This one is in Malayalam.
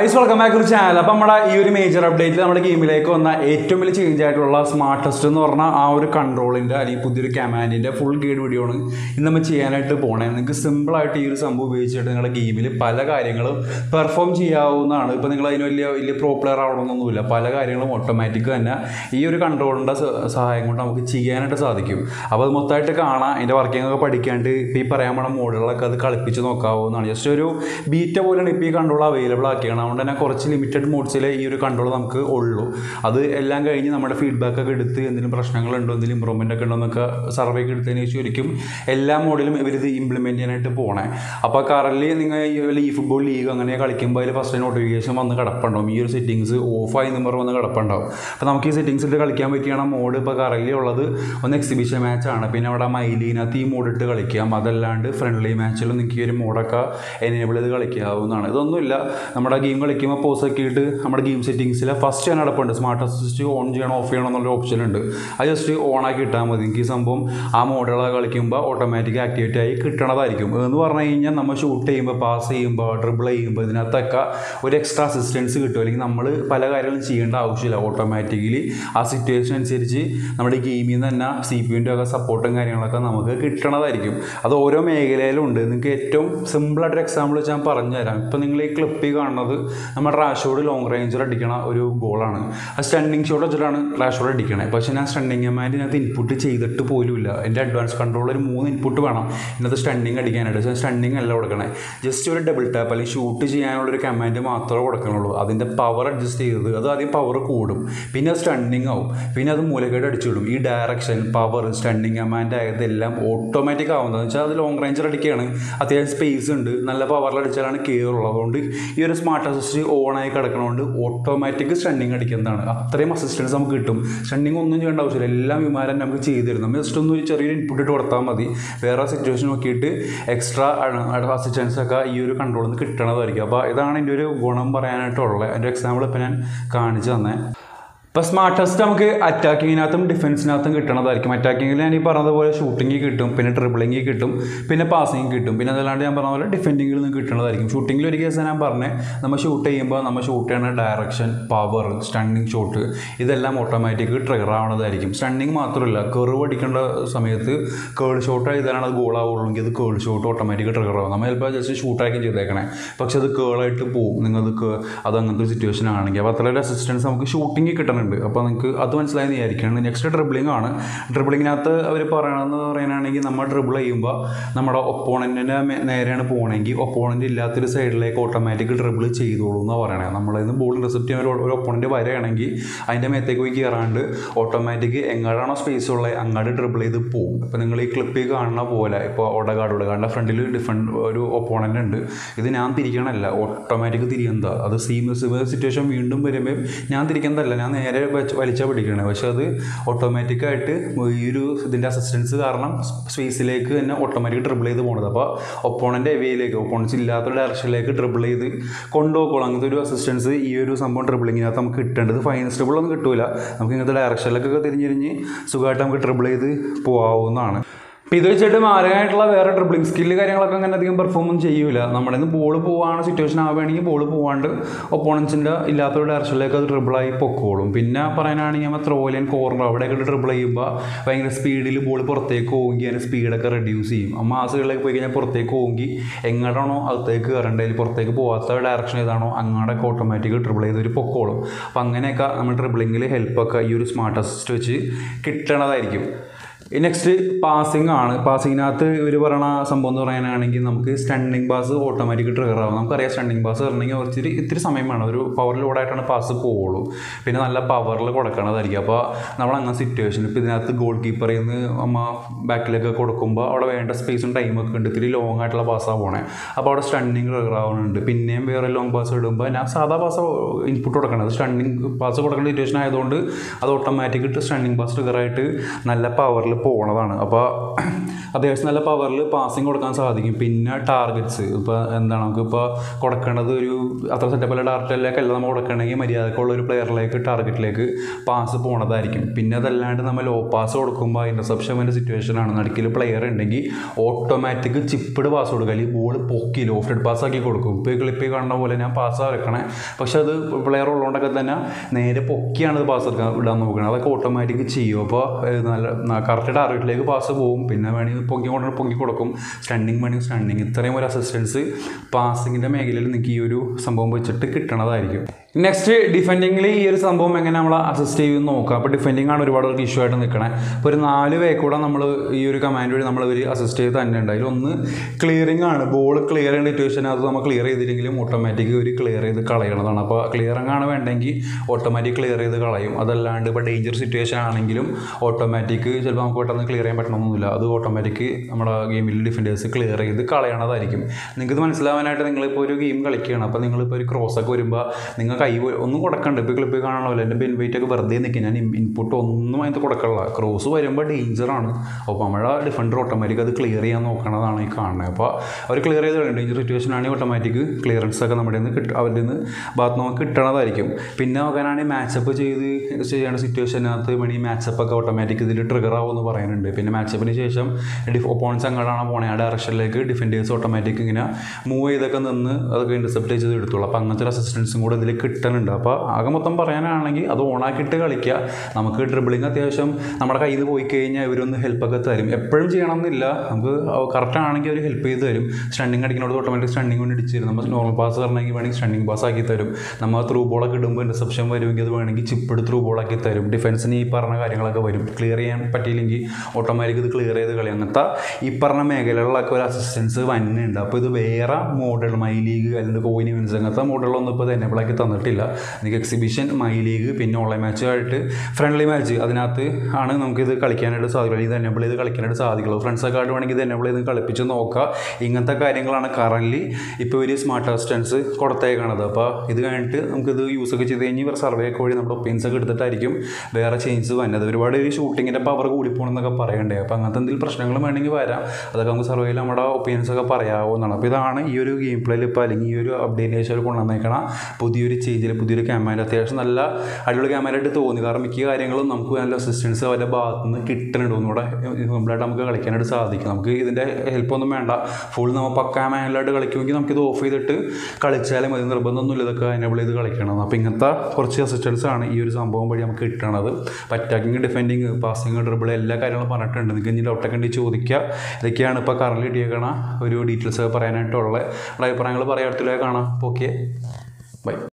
guys welcome back to channel അപ്പോൾ നമ്മുടെ ഈ ഒരു മേജർ അപ്ഡേറ്റിൽ നമ്മുടെ ഗെയിമിലേക്ക് വന്ന ഏറ്റവും വലിയ ചേഞ്ച് ആയിട്ടുള്ള സ്മാർട്ടസ്റ്റ് എന്ന് പറഞ്ഞാൽ ആ ഒരു കൺട്രോളിൻ്റെ അല്ലെങ്കിൽ പുതിയൊരു കമാൻഡിൻ്റെ ഫുൾ ഗൈഡ് വീഡിയോ ആണ് ഇന്ന് നമ്മൾ ചെയ്യാനായിട്ട് പോണേ നിങ്ങൾക്ക് സിമ്പിളായിട്ട് ഈ ഒരു സംഭവം ഉപയോഗിച്ചിട്ട് നിങ്ങളുടെ ഗെയിമിൽ പല കാര്യങ്ങളും പെർഫോം ചെയ്യാവുന്നതാണ് ഇപ്പോൾ നിങ്ങൾ അതിന് വലിയ വലിയ പ്രോ പ്ലെയർ ആവണമെന്നൊന്നുമില്ല പല കാര്യങ്ങളും ഓട്ടോമാറ്റിക് തന്നെ ഈ ഒരു കൺട്രോളിൻ്റെ സഹായം കൊണ്ട് നമുക്ക് ചെയ്യാനായിട്ട് സാധിക്കും അപ്പോൾ അത് മൊത്തമായിട്ട് കാണാം അതിൻ്റെ വർക്കിംഗ് ഒക്കെ പഠിക്കാണ്ട് ഇപ്പോൾ ഈ പറയാൻ പോണ മോഡുകളൊക്കെ അത് കളിപ്പിച്ച് നോക്കാവുന്നതാണ് ജസ്റ്റ് ഒരു ബീറ്റ പോലെയാണ് ഇപ്പോൾ ഈ കൺട്രോൾ അവൈലബിൾ ആക്കിയാണ് അതുകൊണ്ട് തന്നെ കുറച്ച് ലിമിറ്റഡ് മോഡ്സിലെ ഈ ഒരു കൺട്രോൾ നമുക്ക് ഉള്ളൂ അത് എല്ലാം കഴിഞ്ഞ് നമ്മുടെ ഫീഡ്ബാക്ക് ഒക്കെ എടുത്ത് എന്തെങ്കിലും പ്രശ്നങ്ങളുണ്ടോ എന്തെങ്കിലും ഇമ്പ്രൂവ്മെൻ്റ് ഒക്കെ ഉണ്ടോ എന്നൊക്കെ സർവേ ഒക്കെ എടുത്തതിന് ശേഷം ഒരിക്കലും എല്ലാ മോഡിലും ഇവരിത് ഇംപ്ലിമെൻറ്റ് ചെയ്യാനായിട്ട് പോകണേ അപ്പോൾ കറൻലി നിങ്ങൾ ഈ ഫുട്ബോൾ ലീഗ് അങ്ങനെ കളിക്കുമ്പോൾ അതിൽ ഫസ്റ്റ് നോട്ടിഫിക്കേഷൻ വന്ന് കിടപ്പുണ്ടാവും ഈ ഒരു സെറ്റിങ്സ് ഓഫായി നമ്പർ വന്ന് കിടപ്പുണ്ടാവും അപ്പോൾ നമുക്ക് ഈ സെറ്റിങ്സിൽ കളിക്കാൻ പറ്റിയാണ് മോഡ് ഇപ്പോൾ കറൻലി ഉള്ളത് ഒന്ന് എക്സിബിഷൻ മാച്ചാണ് പിന്നെ അവിടെ മൈലിനകത്ത് ഈ മോഡ് ഇട്ട് കളിക്കാം അതല്ലാണ്ട് ഫ്രണ്ട്ലി മാച്ചിൽ നിങ്ങൾക്ക് ഈ ഒരു മോഡൊക്കെ എനേബിൾ ചെയ്ത് കളിക്കാവുന്നതാണ് ഇതൊന്നുമില്ല നമ്മുടെ ഗെയിം കളിക്കുമ്പോൾ പോസ് ഒക്കെ ഇട്ട് നമ്മുടെ ഗെയിം സെറ്റിങ്സിൽ ഫസ്റ്റ് ഞാൻ അടപ്പുണ്ട് സ്മാർട്ട് അസിസ്റ്റ് ഓൺ ചെയ്യണം ഓഫ് ചെയ്യണം എന്നുള്ള ഓപ്ഷൻ ഉണ്ട് അത് ജസ്റ്റ് ഓൺ ആക്കി ഇട്ടാൽ മതി എനിക്ക് ഈ സംഭവം ആ മോഡുകളെ കളിക്കുമ്പോൾ ഓട്ടോമാറ്റിക് ആക്ടിവേറ്റ് ആയി കിട്ടണതായിരിക്കും എന്ന് പറഞ്ഞു കഴിഞ്ഞാൽ നമ്മൾ ഷൂട്ട് ചെയ്യുമ്പോൾ പാസ് ചെയ്യുമ്പോൾ ഡ്രിബിൾ ചെയ്യുമ്പോൾ ഇതിനകത്തൊക്കെ ഒരു എക്സ്ട്രാ അസിസ്റ്റൻസ് കിട്ടും അല്ലെങ്കിൽ നമ്മൾ പല കാര്യങ്ങളും ചെയ്യേണ്ട ആവശ്യമില്ല ഓട്ടോമാറ്റിക്കലി ആ സിറ്റുവേഷൻ അനുസരിച്ച് നമ്മുടെ ഗെയിമിൽ നിന്ന് തന്നെ സി പി യുൻ്റെ ഒക്കെ സപ്പോർട്ടും കാര്യങ്ങളൊക്കെ നമുക്ക് കിട്ടണതായിരിക്കും അത് ഓരോ മേഖലയിലും ഉണ്ട് നിങ്ങൾക്ക് ഏറ്റവും സിമ്പിളായിട്ടൊരു എക്സാമ്പിൾ വെച്ച് ഞാൻ പറഞ്ഞുതരാം ഇപ്പം നിങ്ങൾ ഈ ക്ലിപ്പിൽ കാണുന്നത് നമ്മുടെ റാഷോട് ലോങ് റേഞ്ചിൽ അടിക്കണ ഒരു ഗോളാണ് ആ സ്റ്റണ്ണിങ് ഷോട്ട് വെച്ചിട്ടാണ് റാഷോട് അടിക്കണേ പക്ഷേ ഞാൻ സ്റ്റണ്ണിങ് കമാൻഡ് ഇതിനകത്ത് ഇൻപുട്ട് ചെയ്തിട്ട് പോലുമില്ല എൻ്റെ അഡ്വാൻസ് കൺട്രോൾ ഒരു മൂന്ന് ഇൻപുട്ട് വേണം ഇതിനകത്ത് സ്റ്റണ്ണിങ് അടിക്കാനായിട്ട് പക്ഷേ സ്റ്റണ്ണിങ് അല്ല കൊടുക്കണേ ജസ്റ്റ് ഒരു ഡബിൾ ടാപ്പ് അല്ലെങ്കിൽ ഷൂട്ട് ചെയ്യാനുള്ളൊരു കമാൻഡ് മാത്രമേ കൊടുക്കണുള്ളൂ അതിൻ്റെ പവർ അഡ്ജസ്റ്റ് ചെയ്തത് അത് ആദ്യം പവർ കൂടും പിന്നെ അത് സ്റ്റണ്ണിങ് ആവും പിന്നെ അത് മൂലക്കേട് അടിച്ചിടും ഈ ഡയറക്ഷൻ പവർ സ്റ്റണ്ണിങ് കമാൻഡ് ആയതെല്ലാം ഓട്ടോമാറ്റിക് ആവുന്നത് വെച്ചാൽ അത് ലോങ് റേഞ്ചിൽ അടിക്കുകയാണ് അത്യാവശ്യം സ്പേസ് ഉണ്ട് നല്ല പവറിൽ അടിച്ചാലാണ് കയറുള്ളത് അതുകൊണ്ട് ഈ ഒരു സ്മാർട്ട് അസിസ്റ്റ് ഓൺ ആയി കിടക്കണതുകൊണ്ട് ഓട്ടോമാറ്റിക് സ്റ്റണ്ണിങ് അടിക്കുന്നതാണ് അത്രയും അസിസ്റ്റൻസ് നമുക്ക് കിട്ടും സ്റ്റണ്ണിങ് ഒന്നും ചെയ്യേണ്ട ആവശ്യമില്ല എല്ലാം വിമാനം നമുക്ക് ചെയ്തു തരും നമ്മൾ ജസ്റ്റ് ഒന്ന് ഒരു ചെറിയൊരു ഇൻപുട്ട് ഇട്ട് കൊടുത്താൽ മതി വേറെ സിറ്റുവേഷൻ നോക്കിയിട്ട് എക്സ്ട്രാ അസിസ്റ്റൻസ് ഒക്കെ ഈ ഒരു കൺട്രോളിൽ നിന്ന് കിട്ടണതായിരിക്കും അപ്പോൾ ഇതാണ് എൻ്റെ ഒരു ഗുണം പറയാനായിട്ടുള്ളത് എൻ്റെ എക്സാമ്പിൾ ഇപ്പം ഞാൻ കാണിച്ചു തന്നെ ഇപ്പോൾ സ്മാർട്ട് ടെസ്റ്റ് നമുക്ക് അറ്റാക്കിങ്ങിനകത്തും ഡിഫൻസിനകത്തും കിട്ടണതായിരിക്കും അറ്റാക്കിങ്ങിൽ ഞാൻ ഈ പറഞ്ഞതുപോലെ ഷൂട്ടിങ്ങിൽ കിട്ടും പിന്നെ ട്രിബിളിങ്ങിൽ കിട്ടും പിന്നെ പാസിങ് കിട്ടും പിന്നെ അതല്ലാണ്ട് ഞാൻ പറഞ്ഞ പോലെ ഡിഫെൻഡിങ്ങിൽ നിന്ന് കിട്ടണതായിരിക്കും ഷൂട്ടിങ്ങിൽ ഒരു കേസ് ഞാൻ പറഞ്ഞേ നമ്മൾ ഷൂട്ട് ചെയ്യുമ്പോൾ നമ്മൾ ഷൂട്ട് ചെയ്യുന്ന ഡയറക്ഷൻ പവർ സ്റ്റണ്ണിങ് ഷോട്ട് ഇതെല്ലാം ഓട്ടോമാറ്റിക് ട്രിഗർ ആവണതായിരിക്കും സ്റ്റണ്ണിങ് മാത്രമല്ല കെർവ് അടിക്കേണ്ട സമയത്ത് കേൾ ഷോട്ട് ചെയ്താലാണ് അത് ഗോൾ ആവുള്ളൂ അത് കേൾ ഷോട്ട് ഓട്ടോമാറ്റിക് ട്രിഗർ ആവും നമ്മൾ ചിലപ്പോൾ ജസ്റ്റ് ഷൂട്ടാക്കി ചെയ്തേക്കണേ പക്ഷെ അത് കേളായിട്ട് പോവും നിങ്ങൾക്ക് അത് അങ്ങനത്തെ ഒരു സിറ്റുവേഷൻ ആണെങ്കിൽ അപ്പോൾ അത്ര അസിസ്റ്റൻസ് നമുക്ക് ഷൂട്ടിങ്ങിൽ കിട്ടണം ഉണ്ട് അപ്പോൾ നിങ്ങൾക്ക് അത് മനസ്സിലായെന്ന് വിചാരിക്കുകയാണ് നെക്സ്റ്റ് ഡ്രിബിളിംഗ് ആണ് ഡ്രിബിളിങ്ങിനകത്ത് അവർ പറയണമെന്ന് പറയാനാണെങ്കിൽ നമ്മൾ ഡ്രിബിൾ ചെയ്യുമ്പോൾ നമ്മുടെ ഒപ്പോണൻറ്റിൻ്റെ നേരെയാണ് പോകണമെങ്കിൽ ഒപ്പോണൻ്റ് ഇല്ലാത്തൊരു സൈഡിലേക്ക് ഓട്ടോമാറ്റിക് ഡ്രിബിൾ ചെയ്തോളൂ എന്നാണ് പറയണത് നമ്മളിന്ന് ബോൾ റിസപ്റ്റ് ചെയ്യാൻ ഒരു ഒരു ഒപ്പോണൻറ്റ് വരികയാണെങ്കിൽ അതിൻ്റെ മേത്തേക്ക് പോയി കയറാണ്ട് ഓട്ടോമാറ്റിക് എങ്ങോട്ടാണോ സ്പേസ് ഉള്ളത് അങ്ങോട്ട് ഡ്രിബിൾ ചെയ്ത് പോകും ഇപ്പോൾ നിങ്ങൾ ഈ ക്ലിപ്പിൽ കാണുന്ന പോലെ ഇപ്പോൾ ഒടകാട് ഒടകാടിൻ്റെ ഫ്രണ്ടിൽ ഡിഫറെൻറ്റ് ഒരു ഒപ്പോണൻ്റ് ഉണ്ട് ഇത് ഞാൻ തിരിക്കണമല്ല ഓട്ടോമാറ്റിക് തിരിയുന്നതാണ് അത് സീം സിറ്റുവേഷൻ വീണ്ടും വരുമ്പോൾ ഞാൻ തിരിക്കുന്നതല്ല ഞാൻ നേരെ വെച്ച് വലിച്ചാൽ പിടിക്കണേ പക്ഷെ അത് ഓട്ടോമാറ്റിക്കായിട്ട് ഈ ഒരു ഇതിൻ്റെ അസിസ്റ്റൻസ് കാരണം സ്പേസിലേക്ക് തന്നെ ഓട്ടോമാറ്റിക് ട്രിബിൾ ചെയ്ത് പോകുന്നത് അപ്പോൾ ഒപ്പോണൻ്റെ എവിയിലേക്ക് ഒപ്പോണൻസ് ഇല്ലാത്ത ഡയറക്ഷനിലേക്ക് ട്രിബിൾ ചെയ്ത് കൊണ്ടുപോകോളൂ അങ്ങനത്തെ ഒരു അസിസ്റ്റൻസ് ഈ ഒരു സംഭവം ട്രിബിളിങ്ങിനകത്ത് നമുക്ക് കിട്ടേണ്ടത് ഫൈനൽ ട്രിബിൾ ഒന്നും കിട്ടില്ല നമുക്ക് ഇങ്ങനത്തെ ഡയറക്ഷനിലേക്കൊക്കെ തിരിഞ്ഞിരിഞ്ഞ് സുഖമായിട്ട് നമുക്ക് ട്രിബിൾ ചെയ്ത് പോകാവുന്നതാണ് അപ്പോൾ ഇത് വെച്ചിട്ട് മാരകമായിട്ടുള്ള വേറെ ഡ്രിബിളിംഗ് സ്കില്ല് കാര്യങ്ങളൊക്കെ അങ്ങനെ അധികം പെർഫോം ഒന്നും ചെയ്യൂല നമ്മുടെ നിന്ന് ബോൾ പോവാണ് സിറ്റുവേഷൻ ആവുകയാണെങ്കിൽ ബോൾ പോവാണ്ട് ഒപ്പോണൻസിൻ്റെ ഇല്ലാത്തൊരു ഡയറക്ഷനിലേക്ക് അത് ഡ്രിബിളായി പൊക്കോളും പിന്നെ പറയാനാണെങ്കിൽ നമ്മൾ ത്രോലൈൻ കോർണർ അവിടെയൊക്കെ ഡ്രിബിൾ ചെയ്യുമ്പോൾ ഭയങ്കര സ്പീഡിൽ ബോൾ പുറത്തേക്ക് പോവുമെങ്കിൽ അതിൻ്റെ സ്പീഡൊക്കെ റെഡ്യൂസ് ചെയ്യും ആ മാസുകളിലേക്ക് പോയി കഴിഞ്ഞാൽ പുറത്തേക്ക് പോവുമെങ്കിൽ എങ്ങോട്ടാണോ അകത്തേക്ക് കയറേണ്ടതിൽ പുറത്തേക്ക് പോകാത്ത ഡയറക്ഷൻ ഏതാണോ അങ്ങോട്ടൊക്കെ ഓട്ടോമാറ്റിക് ഡ്രിബിൾ ചെയ്ത് ഒരു പൊക്കോളും അപ്പോൾ അങ്ങനെയൊക്കെ നമ്മൾ ഡ്രിബിളിങ്ങിൽ ഹെൽപ്പൊക്കെ ഈ ഒരു സ്മാർട്ട് അസിസ്റ്റ് വെച്ച് കിട്ടണതായിരിക്കും നെക്സ്റ്റ് പാസിംഗ് ആണ് പാസിങ്ങിനകത്ത് ഇവർ പറയണ സംഭവം എന്ന് പറയാനാണെങ്കിൽ നമുക്ക് സ്റ്റണ്ണിങ് പാസ് ഓട്ടോമാറ്റിക് ട്രിഗർ ആവും നമുക്കറിയാം സ്റ്റണ്ണിങ് പാസ് വരണമെങ്കിൽ കുറച്ച് ഇത്തിരി സമയം വേണം ഒരു പവർ ലോഡായിട്ടാണ് പാസ് പോവുള്ളൂ പിന്നെ നല്ല പവറിൽ കൊടുക്കണതായിരിക്കും അപ്പോൾ നമ്മൾ അങ്ങനെ സിറ്റുവേഷൻ ഇപ്പോൾ ഇതിനകത്ത് ഗോൾ കീപ്പറിൽ നിന്ന് അമ്മ ബാക്കിലേക്ക് കൊടുക്കുമ്പോൾ അവിടെ വേണ്ട സ്പേസും ടൈമൊക്കെ ഉണ്ട് ഇത്തിരി ലോങ് ആയിട്ടുള്ള പാസ്സാണ് പോണേ അപ്പോൾ അവിടെ സ്റ്റണ്ണിങ് ട്രിഗർ ആവുന്നുണ്ട് പിന്നെയും വേറെ ലോങ് പാസ് ഇടുമ്പോൾ ഞാൻ സാധാ പാസ് ഇൻപുട്ട് കൊടുക്കണം സ്റ്റണ്ണിങ് പാസ് കൊടുക്കേണ്ട സിറ്റുവേഷൻ ആയതുകൊണ്ട് അത് ഓട്ടോമാറ്റിക് സ്റ്റണ്ണിങ് പാസ് ട്രിഗറായിട്ട് നല്ല പവറിൽ പോണതാണ് അപ്പോൾ അത്യാവശ്യം നല്ല പവറിൽ പാസിങ് കൊടുക്കാൻ സാധിക്കും പിന്നെ ടാർഗറ്റ്സ് ഇപ്പോൾ എന്താണ് നമുക്കിപ്പോൾ കൊടുക്കേണ്ടത് ഒരു അത്ര സെറ്റപ്പുള്ള ടാർഗറ്റിലേക്കല്ല നമ്മൾ കൊടുക്കണമെങ്കിൽ മര്യാദക്കുള്ള ഒരു പ്ലെയറിലേക്ക് ടാർഗറ്റിലേക്ക് പാസ് പോണതായിരിക്കും പിന്നെ അതല്ലാണ്ട് നമ്മൾ ലോ പാസ് കൊടുക്കുമ്പോൾ ഇൻ്റർസെപ്ഷൻ വരുന്ന സിറ്റുവേഷനാണ് നടുക്കിൽ പ്ലെയർ ഉണ്ടെങ്കിൽ ഓട്ടോമാറ്റിക് ചിപ്പിഡ് പാസ് കൊടുക്കുക അല്ലെങ്കിൽ ബോൾ പൊക്കി ലോ ഫ്ലഡ് പാസ് ആക്കി കൊടുക്കും ഇപ്പോൾ ഈ ക്ലിപ്പിൽ കാണുന്ന പോലെ ഞാൻ പാസ് ഇറക്കണേ പക്ഷെ അത് പ്ലെയർ ഉള്ളതുകൊണ്ടൊക്കെ തന്നെ നേരെ പൊക്കിയാണ് ഇത് പാസ് എടുക്കാൻ ഇടാൻ നോക്കുന്നത് അതൊക്കെ ഓട്ടോമാറ്റിക് ചെയ്യും അപ്പോൾ നല്ല കറക്റ്റ് ടാർഗറ്റിലേക്ക് പാസ് പോകും പിന്നെ വേണമെങ്കിൽ പൊക്കി കൊണ്ട് പൊക്കി കൊടുക്കും സ്റ്റണ്ണിങ് വേണമെങ്കിൽ സ്റ്റണ്ണിങ് ഇത്രയും ഒരു അസിസ്റ്റൻസ് പാസിങ്ങിൻ്റെ മേഖലയിൽ നിങ്ങൾക്ക് ഈ ഒരു സംഭവം വെച്ചിട്ട് കിട്ടണതായിരിക്കും നെക്സ്റ്റ് ഡിഫെൻഡിങ്ങിൽ ഈ ഒരു സംഭവം എങ്ങനെ നമ്മൾ അസിസ്റ്റ് ചെയ്യുമെന്ന് നോക്കാം അപ്പോൾ ഡിഫെൻഡിങ് ആണ് ഒരുപാട് പേർക്ക് ഇഷ്യൂ ആയിട്ട് നിൽക്കണേ അപ്പോൾ ഒരു നാല് വേ കൂടെ നമ്മൾ ഈ ഒരു കമാൻഡ് വഴി നമ്മൾ ഇവർ അസിസ്റ്റ് ചെയ്ത് തന്നെ ഉണ്ട് അതിൽ ഒന്ന് ക്ലിയറിംഗ് ആണ് ബോൾ ക്ലിയർ ചെയ്യേണ്ട സിറ്റുവേഷനകത്ത് നമ്മൾ ക്ലിയർ ചെയ്തില്ലെങ്കിലും ഓട്ടോമാറ്റിക് ഒരു ക്ലിയർ ചെയ്ത് കളയണതാണ് അപ്പോൾ ക്ലിയറിംഗ് ആണ് വേണ്ടെങ്കിൽ ഓട്ടോമാറ്റിക് ക്ലിയർ ചെയ്ത് കളയും അതല്ലാണ്ട് ഇപ്പോൾ ഡേഞ്ചർ സിറ്റുവേഷൻ ആണെങ്കിലും ഓട്ടോമാറ്റിക് ചിലപ്പോൾ നമുക്ക് പെട്ടെന്ന് ക്ലിയർ ചെയ്യാൻ പറ്റണമെന്നില്ല അത് ഓട്ടോമാറ്റിക് നമ്മുടെ ഗെയിമിൽ ഡിഫൻഡേഴ്സ് ക്ലിയർ ചെയ്ത് കളയണതായിരിക്കും നിങ്ങൾക്ക് ഇത് മനസ്സിലാവാനായിട്ട് നിങ്ങളിപ്പോൾ ഒരു ഗെയിം കളിക്കുകയാണ് അപ്പോൾ നിങ്ങളിപ്പോൾ ഒരു ക്രോസ് ഒക്കെ വരുമ്പോൾ നിങ്ങൾ കൈ പോ- ഒന്നും കൊടുക്കണ്ട ഇപ്പോൾ ക്ലിപ്പിൽ കാണണമല്ലോ എൻ്റെ ബെൻ വെയിറ്റ് ഒക്കെ വെറുതെ നിൽക്കും ഞാൻ ഇൻപുട്ട് ഒന്നും അതിന് കൊടുക്കണില്ല ക്രോസ് വരുമ്പോൾ ഡേഞ്ചറാണ് അപ്പോൾ നമ്മുടെ ഡിഫൻഡർ ഓട്ടോമാറ്റിക് അത് ക്ലിയർ ചെയ്യാൻ നോക്കണതാണ് ഈ കാണുന്നത് അപ്പോൾ അവർ ക്ലിയർ ചെയ്ത് കളയും ഡേഞ്ചർ സിറ്റുവേഷൻ ആണെങ്കിൽ ഓട്ടോമാറ്റിക് ക്ലിയറൻസ് ഒക്കെ നമ്മുടെ നിന്ന് കിട്ടും അവരുടെ നിന്ന് ഭാഗത്ത് നമുക്ക് കിട്ടണതായിരിക്കും പിന്നെ നോക്കാനാണെങ്കിൽ മാച്ചപ്പ് ചെയ്ത് ചെയ്യേണ്ട സിറ്റുവേഷനകത്ത് വേണമെങ്കിൽ മാച്ചപ്പ് ഒക്കെ ഓട്ടോമാറ്റിക് ഇതിൽ ട്രിഗർ ആവുമെന്ന് പറയുന്നുണ്ട് പിന്നെ മാച്ചപ്പിന് ശേഷം ഡിഫ് ഒപ്പോണൻസ് അങ്ങോട്ടാണ് പോണേ ആ ഡയറക്ഷനിലേക്ക് ഡിഫൻഡേഴ്സ് ഓട്ടോമാറ്റിക് ഇങ്ങനെ മൂവ് ചെയ്തൊക്കെ നിന്ന് അതൊക്കെ ഇൻ്റർസെപ്റ്റ് ചെയ്ത് എടുത്തോളൂ അപ്പോൾ അങ്ങനത്തെ ഒരു അസിസ്റ്റൻസും കൂടെ ഇതിൽ കിട്ടുന്നുണ്ട് അപ്പോൾ ആകെ മൊത്തം പറയാനാണെങ്കിൽ അത് ഓണാക്കിയിട്ട് കളിക്കുക നമുക്ക് ഡ്രിബിളിങ് അത്യാവശ്യം നമ്മുടെ കയ്യിൽ നിന്ന് പോയി കഴിഞ്ഞാൽ ഇവരൊന്ന് ഹെൽപ്പൊക്കെ തരും എപ്പോഴും ചെയ്യണം എന്നില്ല നമുക്ക് കറക്റ്റ് ആണെങ്കിൽ അവർ ഹെൽപ്പ് ചെയ്ത് തരും സ്റ്റണ്ണിങ് അടിക്കുന്നോട് ഓട്ടോമാറ്റിക് സ്റ്റണ്ണിങ് കൊണ്ട് ഇടിച്ച് തരും നമ്മൾ നോർമൽ പാസ് പറഞ്ഞെങ്കിൽ വേണമെങ്കിൽ സ്റ്റണ്ണിങ് പാസ് ആക്കി തരും നമ്മൾ ത്രൂ ബോളൊക്കെ ഇടുമ്പോൾ റിസപ്ഷൻ വരുമെങ്കിൽ അത് വേണമെങ്കിൽ ചിപ്പിട് ത്രൂ ബോളാക്കി തരും ഡിഫൻസിന് ഈ പറഞ്ഞ കാര്യങ്ങളൊക്കെ വരും ക്ലിയർ ചെയ്യാൻ പറ്റിയില്ലെങ്കിൽ ഓട്ടോമാറ്റിക് ഇത് ക്ലിയർ ചെയ്ത് കളി അങ്ങനത്തെ ഈ പറഞ്ഞ മേഖലകളിലൊക്കെ ഒരു അസിസ്റ്റൻസ് വന്നുണ്ട് അപ്പോൾ ഇത് വേറെ മോഡൽ മൈ ലീഗ് അല്ലെങ്കിൽ കോയിൻ ഇവൻസ് അങ്ങനത്തെ മോഡലൊന്നും ഇപ്പോൾ എനേബിളാക്കി തന്നിട്ടില്ല എനിക്ക് എക്സിബിഷൻ മൈ ലീഗ് പിന്നെ ഓൺലൈൻ മാച്ചുമായിട്ട് ഫ്രണ്ട്ലി മാച്ച് അതിനകത്ത് ആണ് നമുക്കിത് കളിക്കാനായിട്ട് സാധിക്കുള്ളൂ ഇത് എനേബിൾ ചെയ്ത് കളിക്കാനായിട്ട് സാധിക്കുള്ളൂ ഫ്രണ്ട്സൊക്കെ ആയിട്ട് വേണമെങ്കിൽ ഇത് എനേബിൾ ചെയ്ത് കളിപ്പിച്ച് നോക്കുക ഇങ്ങനത്തെ കാര്യങ്ങളാണ് കറൻലി ഇപ്പോൾ ഒരു സ്മാർട്ട് അസിസ്റ്റൻസ് കൊടുത്തേക്കണത് അപ്പോൾ ഇത് കഴിഞ്ഞിട്ട് നമുക്കിത് യൂസ് ഒക്കെ ചെയ്ത് കഴിഞ്ഞ് ഇവർ സർവേ ഒക്കെ വഴി നമ്മുടെ ഒപ്പീനിയൻസ് ഒക്കെ എടുത്തിട്ടായിരിക്കും വേറെ ചേഞ്ച് വന്നത് ഒരുപാട് ഈ ഷൂട്ടിങ്ങിൻ്റെ പവർ കൂടിപ്പോണെന്നൊക്കെ പറയണ്ടേ അപ്പോൾ അങ്ങനത്തെ എന്തെങ്കിലും പ്രശ്നങ്ങൾ വേണമെങ്കിൽ വരാം അതൊക്കെ നമുക്ക് സർവേയിൽ നമ്മുടെ ഒപ്പീനിയൻസ് ഒക്കെ പറയാവുന്നതാണ് അപ്പോൾ ഇതാണ് ഈ ഒരു ഗെയിം പ്ലേയിൽ ഇപ്പോൾ അല്ലെങ്കിൽ ഈ ഒരു അപ്ഡേറ്റിന് ശേഷം അവർ കൊണ്ടുവന്നേക്കണ പുതിയൊരു ചേഞ്ചിൽ പുതിയൊരു ക്യാമറ അത്യാവശ്യം നല്ല അടിപൊളി ക്യാമറ ആയിട്ട് തോന്നി കാരണം മിക്ക കാര്യങ്ങളും നമുക്ക് നല്ല അസിസ്റ്റൻസ് അവരുടെ ഭാഗത്ത് നിന്ന് കിട്ടുന്നുണ്ട് ഒന്നുകൂടെ സിമ്പിളായിട്ട് നമുക്ക് കളിക്കാനായിട്ട് സാധിക്കും നമുക്ക് ഇതിൻ്റെ ഹെൽപ്പൊന്നും വേണ്ട ഫുൾ നമ്മൾ പക്കാ മാനുവലായിട്ട് കളിക്കുമെങ്കിൽ നമുക്കിത് ഓഫ് ചെയ്തിട്ട് കളിച്ചാലും മതി നിർബന്ധമൊന്നുമില്ല ഇതൊക്കെ എനേബിൾ ചെയ്ത് കളിക്കണം അപ്പോൾ ഇങ്ങനത്തെ കുറച്ച് അസിസ്റ്റൻസ് ആണ് ഈ ഒരു സംഭവം വഴി നമുക്ക് കിട്ടണത് അറ്റാക്കിങ് ഡിഫെൻഡിങ് പാസിങ് ഡ്രിബിൾ എല്ലാ കാര്യങ്ങളും പറഞ്ഞിട്ടുണ്ട് നിങ്ങൾക്ക് ഇനി ഡൗട്ടൊക്കെ ഉണ്ടെങ്കിൽ ചോദിക്കുക ഇതൊക്കെയാണ് ഇപ്പോൾ കറണ്ട് കിട്ടിയേക്കണ ഒരു ഡീറ്റെയിൽസ് പറയാനായിട്ടുള്ള അഭിപ്രായങ്ങൾ പറയാത്തില്ല കാണാം ഓക്കെ ബൈ